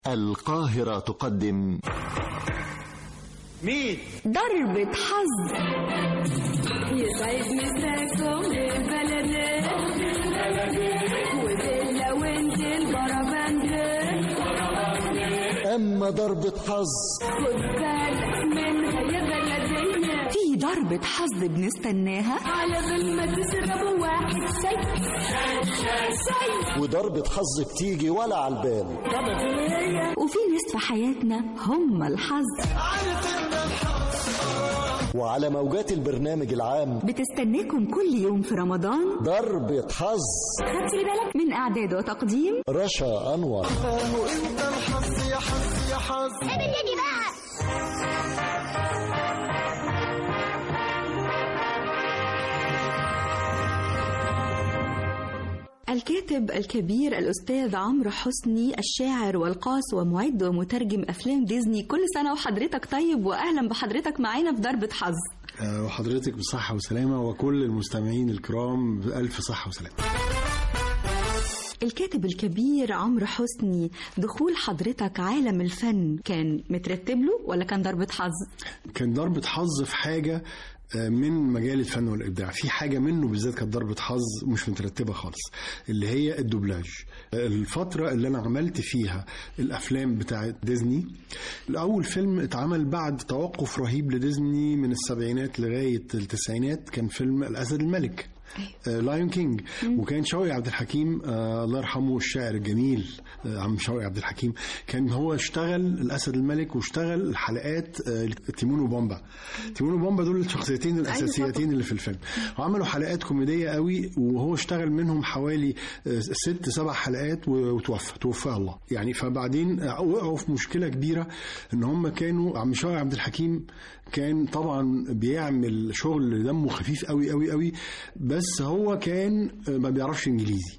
القاهرة تقدم مين؟ ضربة حظ يسعد مساكم لبلدنا وبيلا وانت البربندة أما ضربة حظ خد بالك منها يا بلدنا في ضربة حظ بنستناها على بال ما تشربوا واحد شاي شاي وضربة حظ بتيجي ولا على البال وفي ناس في حياتنا هم الحظ وعلى موجات البرنامج العام بتستناكم كل يوم في رمضان ضربة حظ خدتي بالك من إعداد وتقديم رشا أنور الكاتب الكبير الأستاذ عمرو حسني الشاعر والقاص ومعد ومترجم أفلام ديزني كل سنة وحضرتك طيب وأهلا بحضرتك معانا في ضربة حظ آه، وحضرتك بصحة وسلامة وكل المستمعين الكرام بألف صحة وسلامة الكاتب الكبير عمرو حسني دخول حضرتك عالم الفن كان مترتب له ولا كان ضربة حظ؟ كان ضربة حظ في حاجة آه، من مجال الفن والإبداع في حاجة منه بالذات كانت ضربة حظ مش مترتبة خالص اللي هي الدوبلاج آه، الفترة اللي أنا عملت فيها الأفلام بتاعت ديزني الأول فيلم اتعمل بعد توقف رهيب لديزني من السبعينات لغاية التسعينات كان فيلم الأسد الملك لايون كينج وكان شوقي عبد الحكيم آه الله يرحمه الشاعر الجميل آه عم شوقي عبد الحكيم كان هو اشتغل الاسد الملك واشتغل الحلقات آه تيمون وبومبا تيمون وبومبا دول الشخصيتين الاساسيتين اللي في الفيلم وعملوا حلقات كوميديه قوي وهو اشتغل منهم حوالي آه ست سبع حلقات وتوفى توفاه الله يعني فبعدين آه، وقعوا في مشكله كبيره ان هم كانوا عم شوقي عبد الحكيم كان طبعا بيعمل شغل دمه خفيف قوي قوي قوي بس هو كان ما بيعرفش انجليزي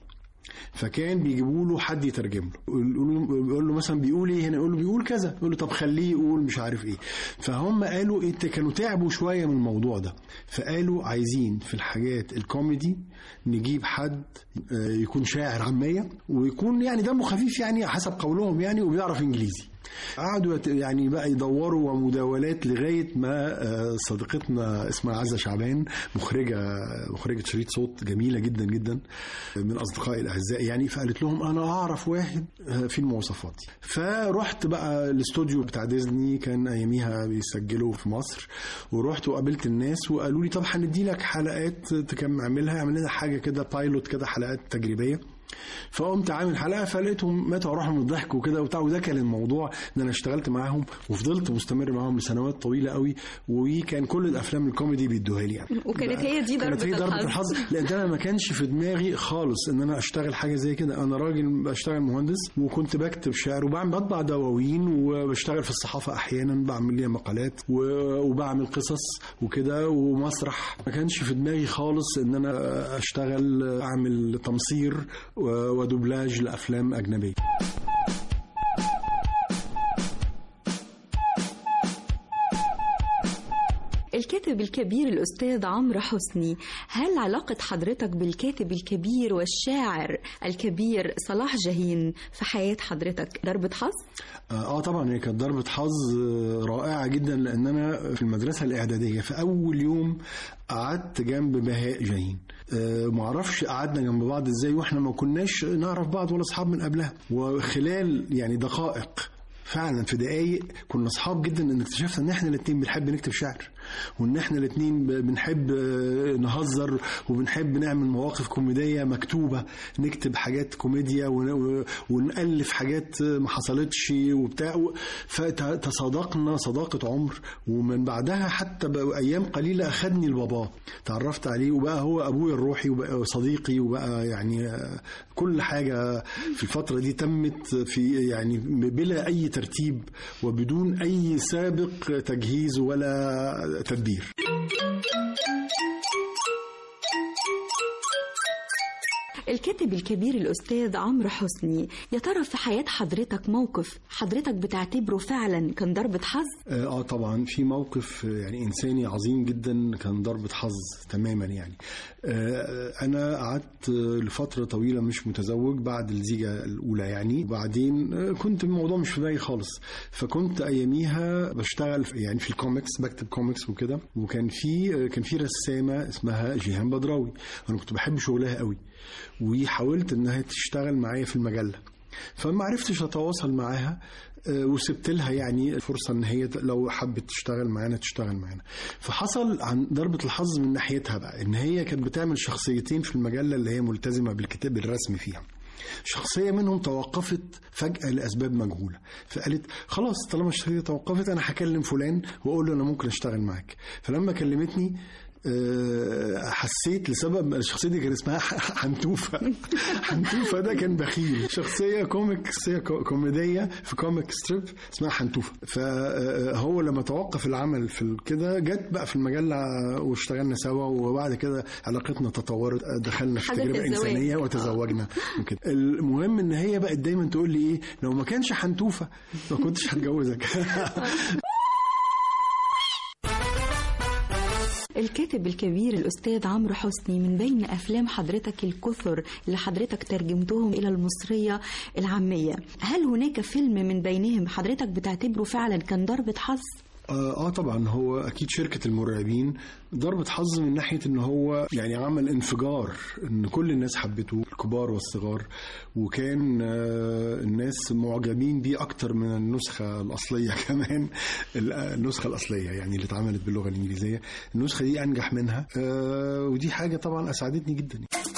فكان بيجيبوا له حد يترجم له يقول له بيقول له مثلا بيقول ايه هنا يقول له بيقول كذا يقول له طب خليه يقول مش عارف ايه فهم قالوا انت كانوا تعبوا شويه من الموضوع ده فقالوا عايزين في الحاجات الكوميدي نجيب حد آه، يكون شاعر عاميه ويكون يعني دمه خفيف يعني حسب قولهم يعني وبيعرف انجليزي قعدوا يت- يعني بقى يدوروا ومداولات لغايه ما آه، صديقتنا اسمها عزه شعبان مخرجه مخرجه شريط صوت جميله جدا جدا من اصدقائي الاعزاء يعني فقالت لهم انا اعرف واحد آه، في المواصفات دي فرحت بقى الاستوديو بتاع ديزني كان اياميها بيسجلوا في مصر ورحت وقابلت الناس وقالوا لي طب هندي لك حلقات تكمل اعملها اعمل لنا حاجه كده بايلوت كده حلقات تجريبيه فقمت عامل حلقه فلقيتهم ماتوا روحهم من الضحك وكده وبتاع وده كان الموضوع ان انا اشتغلت معاهم وفضلت مستمر معاهم لسنوات طويله قوي وكان كل الافلام الكوميدي بيدوها لي يعني وكانت هي دي كانت ضربة هي ضربه الحظ. الحظ لان انا ما كانش في دماغي خالص ان انا اشتغل حاجه زي كده انا راجل بشتغل مهندس وكنت بكتب شعر وبعمل بطبع دواوين وبشتغل في الصحافه احيانا بعمل ليها مقالات و- وبعمل قصص وكده ومسرح ما كانش في دماغي خالص ان انا اشتغل اعمل تمصير و- ودوبلاج لافلام اجنبيه الكاتب الكبير الأستاذ عمرو حسني هل علاقة حضرتك بالكاتب الكبير والشاعر الكبير صلاح جاهين في حياة حضرتك ضربة حظ؟ اه طبعا هي كانت ضربه حظ آه، رائعه جدا لان انا في المدرسه الاعداديه في اول يوم قعدت جنب بهاء جايين آه، معرفش قعدنا جنب بعض ازاي واحنا ما كناش نعرف بعض ولا اصحاب من قبلها وخلال يعني دقائق فعلا في دقايق كنا اصحاب جدا ان اكتشفت ان احنا الاثنين بنحب نكتب شعر وان احنا الاثنين بنحب آه، نهزر وبنحب نعمل مواقف كوميديه مكتوبه نكتب حاجات كوميديا ون- و- ونالف حاجات ما حصلتش وبتاع و- فتصادقنا صداقه عمر ومن بعدها حتى بقى ايام قليله اخدني لباباه تعرفت عليه وبقى هو ابويا الروحي وبقى صديقي وبقى يعني آه، كل حاجه في الفتره دي تمت في يعني بلا اي ترتيب وبدون اي سابق تجهيز ولا تدبير الكاتب الكبير الأستاذ عمرو حسني يا ترى في حياة حضرتك موقف حضرتك بتعتبره فعلا كان ضربة حظ اه آه طبعا في موقف آه، يعني انساني عظيم جدا كان ضربة حظ تماما يعني آه، انا قعدت آه، لفترة طويلة مش متزوج بعد الزيجة الاولى يعني وبعدين آه، كنت الموضوع مش في بالي خالص فكنت اياميها بشتغل في- يعني في الكوميكس بكتب كوميكس وكده وكان في آه، كان في رسامة اسمها جيهان بدراوي انا كنت بحب شغلها قوي وحاولت انها تشتغل معايا في المجلة فما عرفتش اتواصل معاها آه، وسبت لها يعني فرصه ان هي لو حبت تشتغل معانا تشتغل معانا فحصل عن ضربه الحظ من ناحيتها بقى ان هي كانت بتعمل شخصيتين في المجله اللي هي ملتزمه بالكتاب الرسمي فيها شخصية منهم توقفت فجأة لأسباب مجهولة فقالت خلاص طالما الشخصية توقفت أنا هكلم فلان وأقول له أنا ممكن أشتغل معاك فلما كلمتني آه، حسيت لسبب الشخصيه دي كان اسمها حنتوفه حنتوفه ده كان بخيل شخصيه كوميكسيه كو- كوميديه في كوميك ستريب اسمها حنتوفه فهو لما توقف العمل في ال- كده جت بقى في المجله واشتغلنا سوا وبعد كده علاقتنا تطورت دخلنا في حدث تجربه الزواج. انسانيه وتزوجنا وكده المهم ان هي بقت دايما تقول لي ايه لو ما كانش حنتوفه ما كنتش هتجوزك الكاتب الكبير الأستاذ عمرو حسني من بين أفلام حضرتك الكثر اللي حضرتك ترجمتهم إلى المصرية العامية هل هناك فيلم من بينهم حضرتك بتعتبره فعلا كان ضربة حظ؟ آه, اه طبعا هو اكيد شركه المرعبين ضربه حظ من ناحيه ان هو يعني عمل انفجار ان كل الناس حبته الكبار والصغار وكان آه الناس معجبين بيه اكتر من النسخه الاصليه كمان ال- النسخه الاصليه يعني اللي اتعملت باللغه الانجليزيه النسخه دي انجح منها آه ودي حاجه طبعا اسعدتني جدا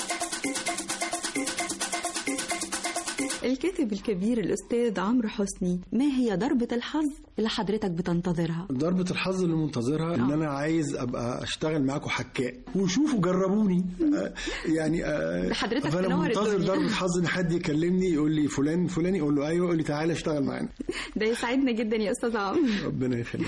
الكاتب الكبير الأستاذ عمرو حسني ما هي ضربة الحظ اللي حضرتك بتنتظرها؟ ضربة الحظ اللي منتظرها ان انا عايز ابقى اشتغل معاكم حكاء وشوفوا جربوني آه، يعني آه، ده حضرتك فانا تنور منتظر الدنيا. ضربة حظ ان حد يكلمني يقول لي فلان فلان يقول له ايوه يقول لي تعالى اشتغل معانا ده يسعدنا جدا يا أستاذ عمرو ربنا يخليك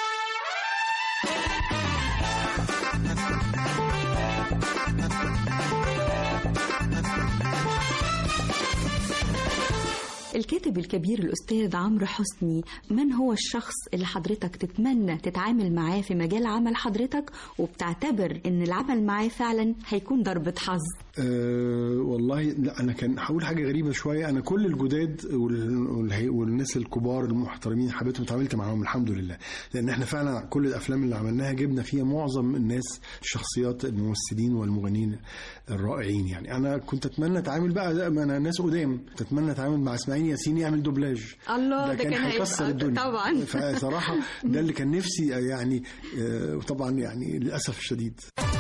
الكاتب الكبير الأستاذ عمرو حسني من هو الشخص اللي حضرتك تتمنى تتعامل معاه في مجال عمل حضرتك وبتعتبر إن العمل معاه فعلا هيكون ضربة حظ أه والله لا انا كان هقول حاجه غريبه شويه انا كل الجداد وال- والهي- والناس الكبار المحترمين حبيتهم اتعاملت معاهم الحمد لله لان احنا فعلا كل الافلام اللي عملناها جبنا فيها معظم الناس الشخصيات الممثلين والمغنيين الرائعين يعني انا كنت اتمنى اتعامل بقى زي ما انا ناس قدام كنت اتمنى اتعامل مع اسماعيل ياسين يعمل دوبلاج الله، ده ده كان كان هيكسر هيبقى- الدنيا طبعاً. فصراحه ده اللي كان نفسي يعني آه، وطبعا يعني للاسف الشديد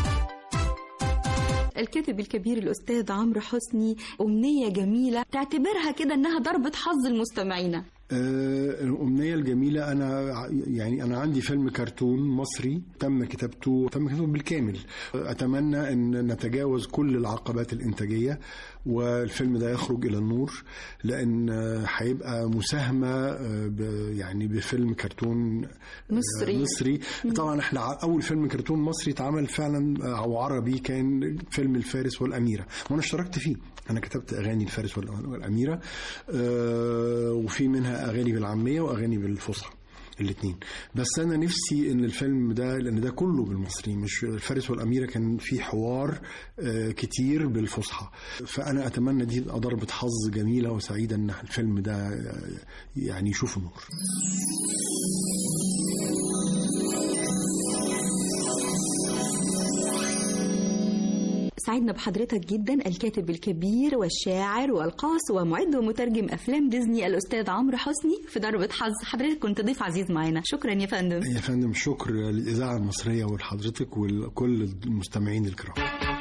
الكاتب الكبير الأستاذ عمرو حسني أمنية جميلة تعتبرها كده إنها ضربة حظ المستمعين آه، الأمنية الجميلة أنا ع- يعني أنا عندي فيلم كرتون مصري تم كتابته تم كتابته بالكامل أتمنى أن نتجاوز كل العقبات الإنتاجية والفيلم ده يخرج إلى النور لأن آه، هيبقى مساهمة آه، ب- يعني بفيلم كرتون آه، مصري. مصري طبعا احنا ع- أول فيلم كرتون مصري اتعمل فعلا آه، أو عربي كان فيلم الفارس والأميرة وأنا اشتركت فيه أنا كتبت أغاني الفارس والأ- والأميرة آه، وفي منها أغاني بالعامية وأغاني بالفصحى الاثنين بس انا نفسي ان الفيلم ده لان ده كله بالمصري مش الفارس والاميره كان في حوار آه، كتير بالفصحى فانا اتمنى دي تبقى ضربه حظ جميله وسعيده ان الفيلم ده آه، يعني يشوف النور سعدنا بحضرتك جدا الكاتب الكبير والشاعر والقاص ومعد ومترجم أفلام ديزني الأستاذ عمرو حسني في ضربة حظ حضرتك كنت ضيف عزيز معانا شكرا يا فندم يا فندم شكر للاذاعه المصريه ولحضرتك ولكل المستمعين الكرام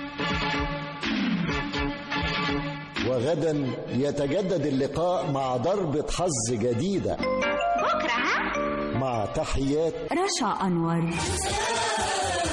وغدا يتجدد اللقاء مع ضربة حظ جديدة بكرة ها مع تحيات رشا أنور